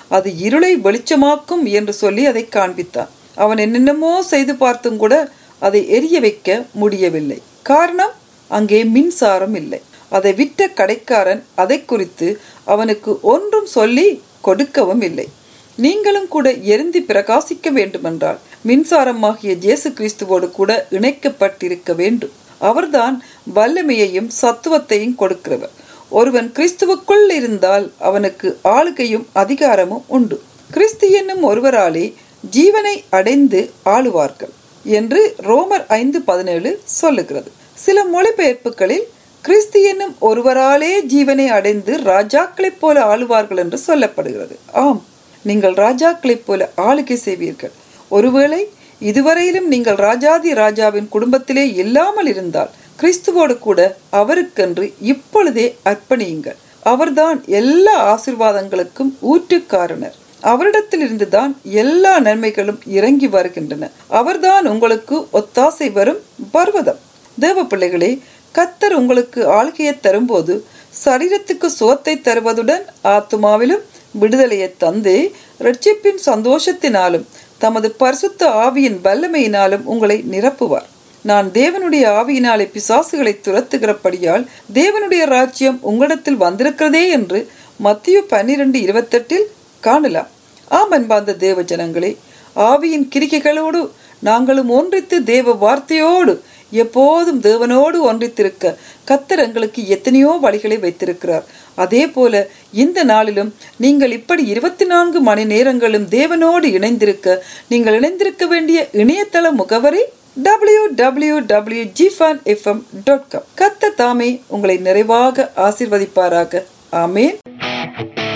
அது இருளை வெளிச்சமாக்கும் என்று சொல்லி அதை காண்பித்தான் அவன் என்னென்னமோ செய்து பார்த்தும் கூட அதை எரிய வைக்க முடியவில்லை காரணம் அங்கே மின்சாரம் இல்லை அதை விற்ற கடைக்காரன் அதை குறித்து அவனுக்கு ஒன்றும் சொல்லி கொடுக்கவும் இல்லை நீங்களும் கூட எரிந்தி பிரகாசிக்க வேண்டுமென்றால் மின்சாரமாகிய இயேசு கிறிஸ்துவோடு கூட இணைக்கப்பட்டிருக்க வேண்டும் அவர்தான் வல்லமையையும் சத்துவத்தையும் கொடுக்கிறவர் ஒருவன் கிறிஸ்துவுக்குள் இருந்தால் அவனுக்கு ஆளுகையும் அதிகாரமும் உண்டு கிறிஸ்து என்னும் ஒருவராலே ஜீவனை அடைந்து ஆளுவார்கள் என்று ரோமர் ஐந்து பதினேழு சொல்லுகிறது சில மொழிபெயர்ப்புகளில் கிறிஸ்து என்னும் ஒருவராலே ஜீவனை அடைந்து ராஜாக்களைப் போல ஆளுவார்கள் என்று சொல்லப்படுகிறது ஆம் நீங்கள் ராஜாக்களைப் போல ஆளுகை செய்வீர்கள் ஒருவேளை இதுவரையிலும் நீங்கள் ராஜாதி ராஜாவின் குடும்பத்திலே இல்லாமல் இருந்தால் கிறிஸ்துவோடு கூட அவருக்கென்று இப்பொழுதே அர்ப்பணியுங்கள் அவர்தான் எல்லா ஆசிர்வாதங்களுக்கும் ஊற்றுக்காரணர் அவரிடத்திலிருந்து தான் எல்லா நன்மைகளும் இறங்கி வருகின்றன அவர்தான் உங்களுக்கு ஒத்தாசை வரும் பர்வதம் தேவ பிள்ளைகளே கத்தர் உங்களுக்கு ஆளுகையை தரும்போது சரீரத்துக்கு சுகத்தை தருவதுடன் ஆத்மாவிலும் விடுதலையை தந்து ரட்சிப்பின் சந்தோஷத்தினாலும் தமது பரிசுத்த ஆவியின் வல்லமையினாலும் உங்களை நிரப்புவார் நான் தேவனுடைய ஆவியினாலே பிசாசுகளை துரத்துகிறபடியால் தேவனுடைய ராஜ்யம் உங்களிடத்தில் வந்திருக்கிறதே என்று மத்திய பன்னிரண்டு இருபத்தெட்டில் காணலாம் ஆம் அன்பார்ந்த தேவ ஜனங்களே ஆவியின் கிரிகைகளோடு நாங்களும் ஒன்றித்து தேவ வார்த்தையோடு எப்போதும் தேவனோடு ஒன்றித்திருக்க கத்தர் எங்களுக்கு எத்தனையோ வழிகளை வைத்திருக்கிறார் அதே போல இந்த நாளிலும் நீங்கள் இப்படி இருபத்தி நான்கு மணி நேரங்களும் தேவனோடு இணைந்திருக்க நீங்கள் இணைந்திருக்க வேண்டிய இணையதள முகவரி டபிள்யூ டபிள்யூ டபிள்யூ ஜிஃபான் எஃப்எம் டாட் காம் கத்த தாமே உங்களை நிறைவாக ஆசிர்வதிப்பாராக ஆமேன்